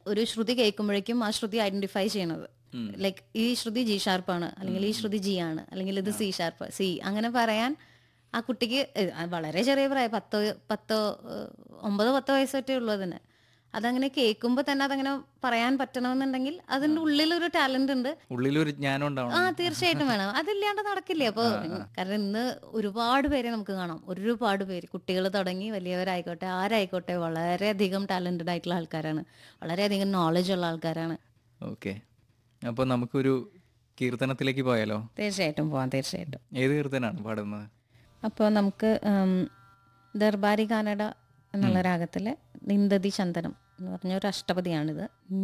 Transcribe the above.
ഒരു ശ്രുതി കേൾക്കുമ്പോഴേക്കും ആ ശ്രുതി ഐഡന്റിഫൈ ചെയ്യണത് ലൈക്ക് ഈ ശ്രുതി ജി ഷാർപ്പാണ് അല്ലെങ്കിൽ ഈ ശ്രുതി ജി ആണ് അല്ലെങ്കിൽ ഇത് സി ഷാർപ്പ് സി അങ്ങനെ പറയാൻ ആ കുട്ടിക്ക് ഏഹ്, ആ വളരെ ചെറിയ പ്രായം പത്തോ പത്തോ ഏഹ്, ഒമ്പതോ പത്തോ വയസ്സൊറ്റേ ഉള്ളൂ അതിന് അതങ്ങനെ കേൾക്കുമ്പോൾ തന്നെ അതങ്ങനെ പറയാൻ പറ്റണമെന്നുണ്ടെങ്കിൽ അതിന്റെ ഉള്ളിലൊരു ടാലന്റ് ഉണ്ട് ഉള്ളിലൊരു ജ്ഞാനം ആ ഉണ്ടാവണം തീർച്ചയായിട്ടും വേണം അതില്ലാണ്ട് നടക്കില്ലേ അപ്പൊ കാരണം ഇന്ന് ഒരുപാട് പേരെ നമുക്ക് കാണാം ഒരുപാട് പേര് കുട്ടികൾ തുടങ്ങി വലിയവരായിക്കോട്ടെ ആരായിക്കോട്ടെ വളരെയധികം ടാലന്റഡ് ആയിട്ടുള്ള ആൾക്കാരാണ് വളരെയധികം നോളജ് ഉള്ള ആൾക്കാരാണ് ഓക്കെ അപ്പോൾ നമുക്കൊരു കീർത്തനത്തിലേക്ക് പോയാലോ തീർച്ചയായിട്ടും പോവാം തീർച്ചയായിട്ടും ഏത് കീർത്തനാണ് പാടുന്നത് അപ്പോൾ നമുക്ക് ഉം, ദർബാരി കാനഡ എന്നുള്ള രാഗത്തിലെ നിന്ദതി ചന്ദനം എന്ന് പറഞ്ഞ ഒരു അഷ്ടപതിയാണിത്